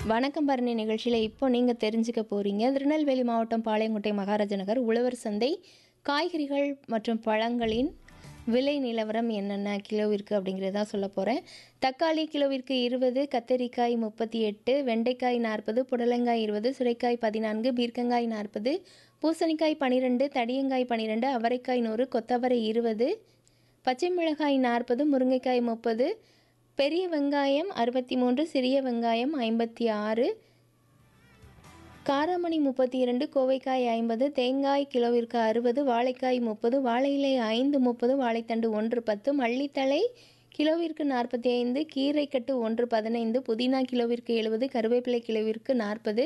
வணக்கம் பரணி நிகழ்ச்சியில் இப்போ நீங்கள் தெரிஞ்சுக்க போகிறீங்க திருநெல்வேலி மாவட்டம் பாளையங்கோட்டை மகாராஜ நகர் உழவர் சந்தை காய்கறிகள் மற்றும் பழங்களின் விலை நிலவரம் என்னென்ன கிலோவிற்கு அப்படிங்கிறதா சொல்ல போகிறேன் தக்காளி கிலோவிற்கு இருபது கத்தரிக்காய் முப்பத்தி எட்டு வெண்டைக்காய் நாற்பது புடலங்காய் இருபது சுரைக்காய் பதினான்கு பீர்க்கங்காய் நாற்பது பூசணிக்காய் பன்னிரெண்டு தடியங்காய் பன்னிரெண்டு அவரைக்காய் நூறு கொத்தவரை இருபது பச்சை மிளகாய் நாற்பது முருங்கைக்காய் முப்பது பெரிய வெங்காயம் அறுபத்தி மூன்று சிறிய வெங்காயம் ஐம்பத்தி ஆறு காராமணி முப்பத்தி இரண்டு கோவைக்காய் ஐம்பது தேங்காய் கிலோவிற்கு அறுபது வாழைக்காய் முப்பது வாழை இலை ஐந்து முப்பது வாழைத்தண்டு ஒன்று பத்து மல்லித்தழை கிலோவிற்கு நாற்பத்தி ஐந்து கீரைக்கட்டு ஒன்று பதினைந்து புதினா கிலோவிற்கு எழுபது கருவேப்பிலை கிலோவிற்கு நாற்பது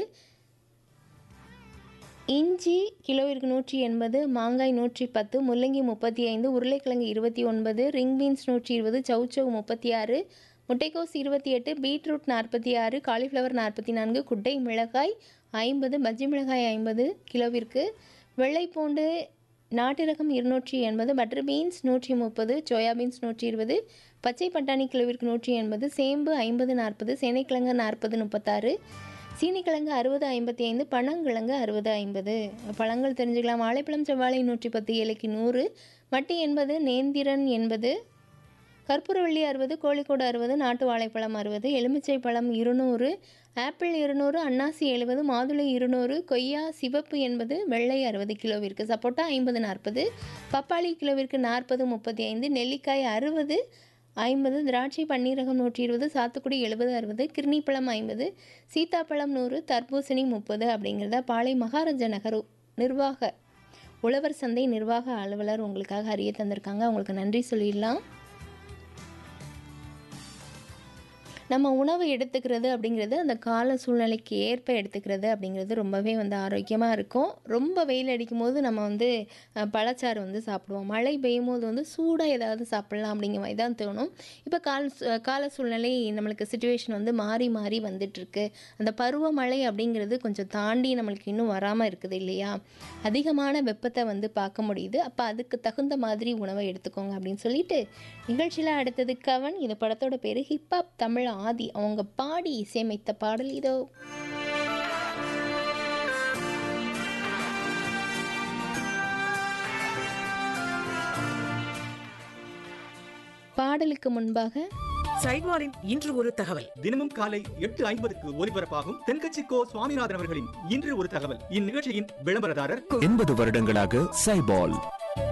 இஞ்சி கிலோவிற்கு நூற்றி எண்பது மாங்காய் நூற்றி பத்து முள்ளங்கி முப்பத்தி ஐந்து உருளைக்கிழங்கு இருபத்தி ஒன்பது ரிங் பீன்ஸ் நூற்றி இருபது சௌச்சௌ முப்பத்தி ஆறு முட்டைக்கோஸ் இருபத்தி எட்டு பீட்ரூட் நாற்பத்தி ஆறு காலிஃப்ளவர் நாற்பத்தி நான்கு குட்டை மிளகாய் ஐம்பது பஜ்ஜி மிளகாய் ஐம்பது கிலோவிற்கு வெள்ளைப்பூண்டு நாட்டு ரகம் இருநூற்றி எண்பது பட்டர் பீன்ஸ் நூற்றி முப்பது சோயா பீன்ஸ் நூற்றி இருபது பச்சை பட்டாணி கிலோவிற்கு நூற்றி எண்பது சேம்பு ஐம்பது நாற்பது சேனைக்கிழங்கு நாற்பது முப்பத்தாறு சீனிக்கிழங்கு அறுபது ஐம்பத்தி ஐந்து பனங்கிழங்கு அறுபது ஐம்பது பழங்கள் தெரிஞ்சுக்கலாம் வாழைப்பழம் செவ்வாழை நூற்றி பத்து ஏழைக்கு நூறு மட்டி எண்பது நேந்திரன் எண்பது கற்பூரவள்ளி அறுபது கோழிக்கோடு அறுபது நாட்டு வாழைப்பழம் அறுபது எலுமிச்சை பழம் இருநூறு ஆப்பிள் இருநூறு அன்னாசி எழுபது மாதுளை இருநூறு கொய்யா சிவப்பு எண்பது வெள்ளை அறுபது கிலோவிற்கு சப்போட்டா ஐம்பது நாற்பது பப்பாளி கிலோவிற்கு நாற்பது முப்பத்தி ஐந்து நெல்லிக்காய் அறுபது ஐம்பது திராட்சை பன்னீரகம் நூற்றி இருபது சாத்துக்குடி எழுபது அறுபது கிர்ணிப்பழம் ஐம்பது சீத்தாப்பழம் நூறு தர்பூசணி முப்பது அப்படிங்கிறத பாளை மகாராஜா நகர் நிர்வாக உழவர் சந்தை நிர்வாக அலுவலர் உங்களுக்காக அறிய தந்திருக்காங்க அவங்களுக்கு நன்றி சொல்லிடலாம் நம்ம உணவு எடுத்துக்கிறது அப்படிங்கிறது அந்த கால சூழ்நிலைக்கு ஏற்ப எடுத்துக்கிறது அப்படிங்கிறது ரொம்பவே வந்து ஆரோக்கியமாக இருக்கும் ரொம்ப வெயில் அடிக்கும் போது நம்ம வந்து அஹ், பழச்சாறு வந்து சாப்பிடுவோம் மழை பெய்யும் போது வந்து சூடாக ஏதாவது சாப்பிட்லாம் அப்படிங்கிற மாதிரி தான் தோணும் இப்போ கால சூ- கால சூழ்நிலை நம்மளுக்கு சுச்சுவேஷன் வந்து மாறி மாறி வந்துட்டுருக்கு அந்த பருவமழை அப்படிங்கிறது கொஞ்சம் தாண்டி நம்மளுக்கு இன்னும் வராமல் இருக்குது இல்லையா அதிகமான வெப்பத்தை வந்து பார்க்க முடியுது அப்போ அதுக்கு தகுந்த மாதிரி உணவை எடுத்துக்கோங்க அப்படின்னு சொல்லிட்டு நிகழ்ச்சியில் அடுத்தது கவன் இந்த படத்தோட பேர் ஹிப்ஹாப் தமிழ் ஆதி அவங்க பாடி இசையமைத்த பாடல் இதோ பாடலுக்கு முன்பாக சைவாரின் இன்று ஒரு தகவல் தினமும் காலை எட்டு ஐம்பதுக்கு ஒலிபரப்பாகும் தென்கட்சி கோ சுவாமிநாதன் அவர்களின் இன்று ஒரு தகவல் இந்நிகழ்ச்சியின் விளம்பரதாரர் எண்பது வருடங்களாக சைபால்